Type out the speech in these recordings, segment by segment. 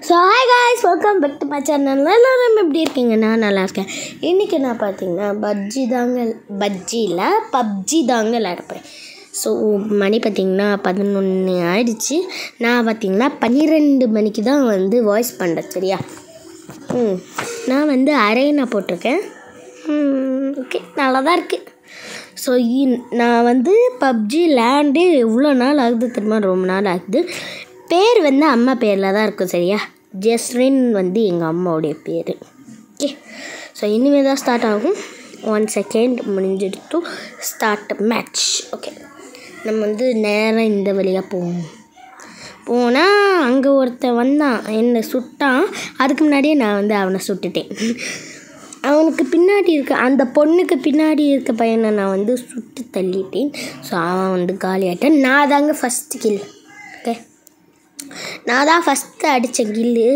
so hi guys welcome back to my channel எல்லோரும் எப்படி இருக்கீங்க நான் நல்லா இருக்கேன் இன்றைக்கி நான் பார்த்தீங்கன்னா பஜ்ஜி தாங்க பஜ்ஜியில் பப்ஜி தாங்க விளையாடுப்பேன் ஸோ மணி பார்த்திங்கன்னா பதினொன்று ஆயிடுச்சு நான் பார்த்திங்கன்னா பன்னிரெண்டு மணிக்கு தான் வந்து வாய்ஸ் பண்ணுறேன் சரியா ம் நான் வந்து அரைனா போட்டிருக்கேன் ஓகே நல்லா தான் இருக்குது ஸோ நான் வந்து பப்ஜி லேண்டு எவ்வளோ நாள் ஆகுது தெரியுமா ரொம்ப நாள் ஆகுது பேர் வந்து அம்மா பேரில் தான் இருக்கும் சரியா ஜெஸ்ரின் வந்து எங்கள் அம்மாவுடைய பேர் ஓகே ஸோ இனிமேல் தான் ஸ்டார்ட் ஆகும் ஒன் செகண்ட் முடிஞ்சிடுத்து ஸ்டார்ட் மேட்ச் ஓகே நம்ம வந்து நேராக இந்த வழியாக போவோம் போனால் அங்கே ஒருத்தன் வந்தான் என்னை சுட்டான் அதுக்கு முன்னாடியே நான் வந்து அவனை சுட்டுட்டேன் அவனுக்கு பின்னாடி இருக்க அந்த பொண்ணுக்கு பின்னாடி இருக்க பையனை நான் வந்து சுட்டு தள்ளிட்டேன் ஸோ அவன் வந்து காலியாட்டான் நான் தாங்க ஃபஸ்ட்டு கில் ஓகே நான் தான் ஃபஸ்ட்டு அடித்த கில்லு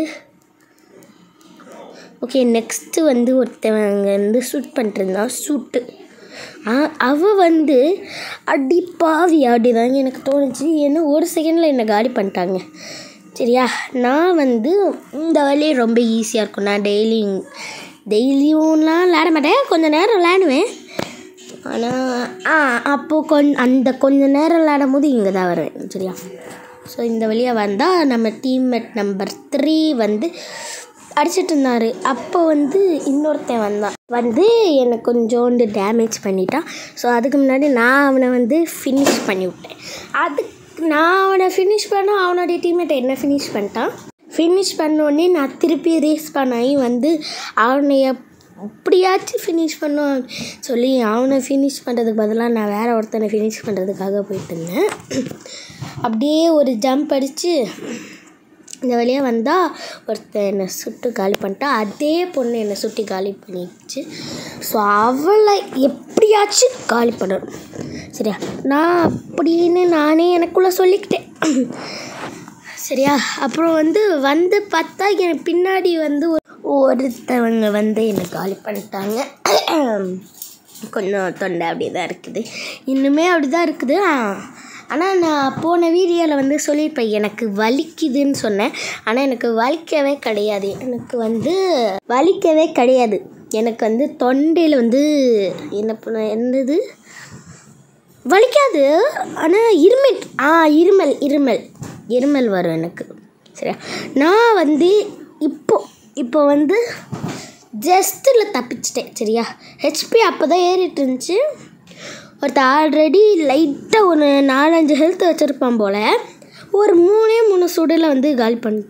ஓகே நெக்ஸ்ட்டு வந்து ஒருத்தவன் அங்கே வந்து ஷூட் பண்ணிட்டு இருந்தான் ஷூட்டு அவள் வந்து அடி பாவி அப்படிதாங்க எனக்கு தோணுச்சு ஏன்னா ஒரு செகண்டில் என்னை காலி பண்ணிட்டாங்க சரியா நான் வந்து இந்த வழி ரொம்ப ஈஸியாக இருக்கும் நான் டெய்லி டெய்லியும்லாம் விளையாட மாட்டேன் கொஞ்சம் நேரம் விளையாடுவேன் ஆனால் ஆ அப்போது கொஞ் அந்த கொஞ்ச நேரம் விளையாடும் போது இங்கே தான் வருவேன் சரியா ஸோ இந்த வழியாக வந்தால் நம்ம டீம்மேட் நம்பர் த்ரீ வந்து அடிச்சிட்டு இருந்தார் அப்போ வந்து இன்னொருத்தன் வந்தான் வந்து என்னை கொஞ்சோண்டு டேமேஜ் பண்ணிட்டான் ஸோ அதுக்கு முன்னாடி நான் அவனை வந்து ஃபினிஷ் பண்ணி விட்டேன் அதுக்கு நான் அவனை ஃபினிஷ் பண்ண அவனுடைய டீம்மேட் என்ன ஃபினிஷ் பண்ணிட்டான் ஃபினிஷ் பண்ணோடனே நான் திருப்பி ரீஸ் பண்ணாகி வந்து அவனை எப்படியாச்சும் ஃபினிஷ் பண்ணுவான் சொல்லி அவனை ஃபினிஷ் பண்ணுறதுக்கு பதிலாக நான் வேறு ஒருத்தனை ஃபினிஷ் பண்ணுறதுக்காக போயிட்டு இருந்தேன் அப்படியே ஒரு ஜம்ப் அடித்து இந்த வழியாக வந்தால் ஒருத்தன் என்னை சுட்டு காலி பண்ணிட்டா அதே பொண்ணு என்னை சுட்டி காலி பண்ணிடுச்சு ஸோ அவளை எப்படியாச்சும் காலி பண்ணணும் சரியா நான் அப்படின்னு நானே எனக்குள்ளே சொல்லிக்கிட்டேன் சரியா அப்புறம் வந்து வந்து பார்த்தா எனக்கு பின்னாடி வந்து ஒருத்தவங்க வந்து என்னை காலி பண்ணிட்டாங்க கொஞ்சம் தொண்டை அப்படியே தான் இருக்குது இன்னுமே அப்படி தான் இருக்குது ஆனால் நான் போன வீடியோவில் வந்து சொல்லியிருப்பேன் எனக்கு வலிக்குதுன்னு சொன்னேன் ஆனால் எனக்கு வலிக்கவே கிடையாது எனக்கு வந்து வலிக்கவே கிடையாது எனக்கு வந்து தொண்டையில் வந்து என்ன பண்ண என்னது வலிக்காது ஆனால் இருமல் ஆ இருமல் இருமல் இருமல் வரும் எனக்கு சரியா நான் வந்து இப்போ இப்போ வந்து ஜஸ்ட்டில் தப்பிச்சிட்டேன் சரியா ஹெச்பி அப்போ தான் ஏறிட்டு இருந்துச்சு ஒருத்தர் ஆல்ரெடி லைட்டாக ஒரு நாலஞ்சு ஹெல்த் வச்சுருப்பான் போல் ஒரு மூணே மூணு சுடில் வந்து காலி பண்ண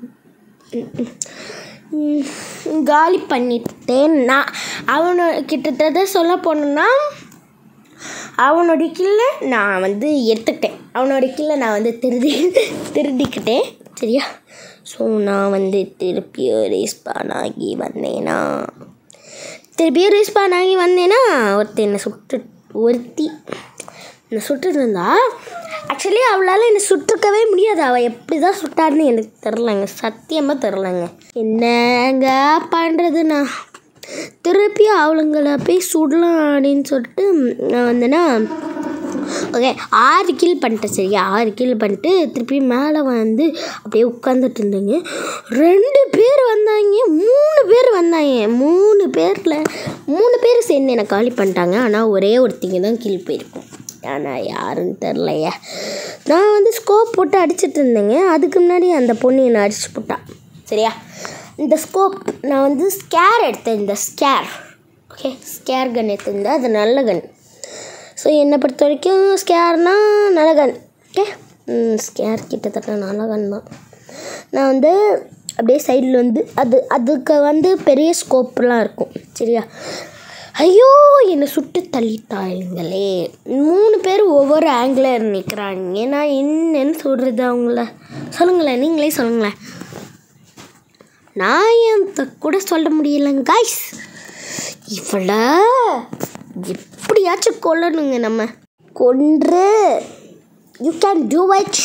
காலி பண்ணிட்டேன் நான் அவனை கிட்டத்தட்ட சொல்ல போனோன்னா அவனுடைய கில்லை நான் வந்து எடுத்துக்கிட்டேன் அவனுடைய கில்லை நான் வந்து திருடி திருடிக்கிட்டேன் சரியா ஸோ நான் வந்து திருப்பியும் ரீஸ்பான் ஆகி வந்தேனா திருப்பியும் ரீஸ்பான் ஆகி வந்தேன்னா ஒருத்தர் என்னை சுட்டு ஒருத்தி என்னை சுட்டுட்டு இருந்தா ஆக்சுவலி அவளால் என்னை சுட்டுருக்கவே முடியாது அவள் எப்படி தான் சுட்டான்னு எனக்கு தெரிலங்க சத்தியமாக தெரிலங்க என்னங்க பண்ணுறது நான் திருப்பியும் அவளுங்களை போய் சுடலாம் அப்படின்னு சொல்லிட்டு நான் வந்தேன்னா ஓகே ஆறு கீழ் பண்ணிட்டேன் சரியா ஆறு கீழ் பண்ணிட்டு திருப்பி மேலே வந்து அப்படியே உட்காந்துட்டு இருந்தேங்க ரெண்டு பேர் வந்தாங்க மூணு பேர் வந்தாங்க மூணு பேரில் மூணு பேர் சேர்ந்து என்னை காலி பண்ணிட்டாங்க ஆனால் ஒரே ஒருத்திங்க தான் கீழ் போயிருக்கும் ஆனால் யாருன்னு தெரிலையே நான் வந்து ஸ்கோப் போட்டு அடிச்சிட்டு இருந்தேங்க அதுக்கு முன்னாடி அந்த பொண்ணு என்னை அடிச்சு போட்டான் சரியா இந்த ஸ்கோப் நான் வந்து ஸ்கேர் எடுத்தேன் இந்த ஸ்கேர் ஓகே ஸ்கேர் கன் எடுத்திருந்தேன் அது நல்ல கன் ஸோ என்னை பொறுத்த வரைக்கும் ஸ்கேர்னால் நல்ல கன் ஓகே ஸ்கேர் கிட்டத்தட்ட நல்ல கன் தான் நான் வந்து அப்படியே சைடில் வந்து அது அதுக்கு வந்து பெரிய ஸ்கோப்லாம் இருக்கும் சரியா ஐயோ என்னை சுட்டு தள்ளிட்டாளுங்களே மூணு பேர் ஒவ்வொரு ஆங்கிளில் நிற்கிறாங்க நான் என்னன்னு சொல்கிறது அவங்கள சொல்லுங்களேன் நீங்களே சொல்லுங்களேன் நான் என் கூட சொல்ல முடியலைங்க காய்ஸ் இவ்வளோ எப்படியாச்சும் கொல்லணுங்க நம்ம கொன்று யூ கேன் டூ இட்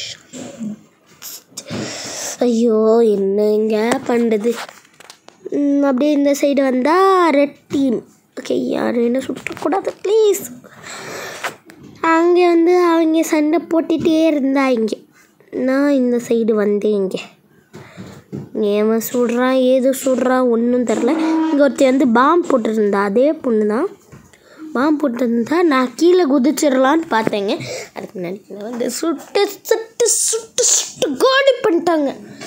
ஐயோ என்னங்க பண்ணுறது அப்படியே இந்த சைடு வந்தால் ரெட் டீம் ஓகே யாரும் என்ன சுற்றக்கூடாது ப்ளீஸ் அங்கே வந்து அவங்க சண்டை போட்டுகிட்டே இருந்தா இங்கே நான் இந்த சைடு வந்தேன் இங்கே ஏன் சுடுறான் ஏதோ சுடுறான் ஒன்றும் தெரில இங்கே ஒருத்தி வந்து பாம்பு போட்டிருந்தா அதே பொண்ணு தான் பாம்பு போட்டிருந்தா நான் கீழே குதிச்சிடலான்னு பார்த்தேங்க அதுக்கு முன்னாடி என்னை வந்து சுட்டு சுட்டு சுட்டு சுட்டு கோடி பண்ணிட்டாங்க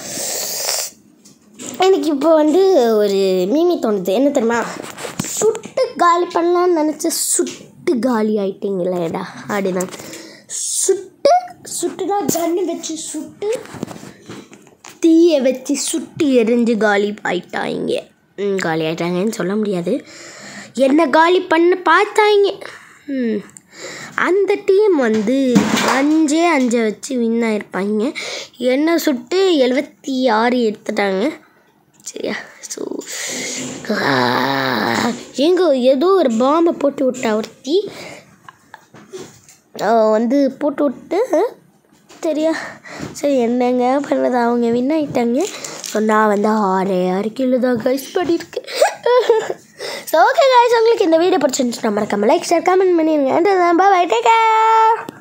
எனக்கு இப்போ வந்து ஒரு மீமி தோணுது என்ன தெரியுமா சுட்டு காலி பண்ணலான்னு நினச்ச சுட்டு காலி ஆயிட்டீங்களேடா அப்படிதான் சுட்டு சுட்டுனா கன்று வச்சு சுட்டு தீயை வச்சு சுட்டு எரிஞ்சு காலி ஆயிட்டாங்க ம், காலி ஆயிட்டாங்கன்னு சொல்ல முடியாது என்ன காலி பண்ண பார்த்தாங்க ம் அந்த டீம் வந்து அஞ்சே அஞ்சை வச்சு வின் ஆயிருப்பாங்க என்ன சுட்டு எழுபத்தி ஆறு எடுத்துட்டாங்க சரியா ஸோ எங்க ஏதோ ஒரு பாம்பை போட்டு விட்டா ஒருத்தி அவ வந்து போட்டு விட்டு சரியா சரி என்னங்க பண்ணுறது அவங்க வின் ஆகிட்டாங்க ஸோ நான் வந்து ஆறே ஆறு கிலோ தான் கைஸ் பண்ணியிருக்கேன் ஸோ ஓகே கைஸ் உங்களுக்கு இந்த வீடியோ பிடிச்சிருந்துச்சுன்னா மறக்காம லைக் ஷேர் கமெண்ட் பண்ணிடுங்க பாய் டேக் கேர்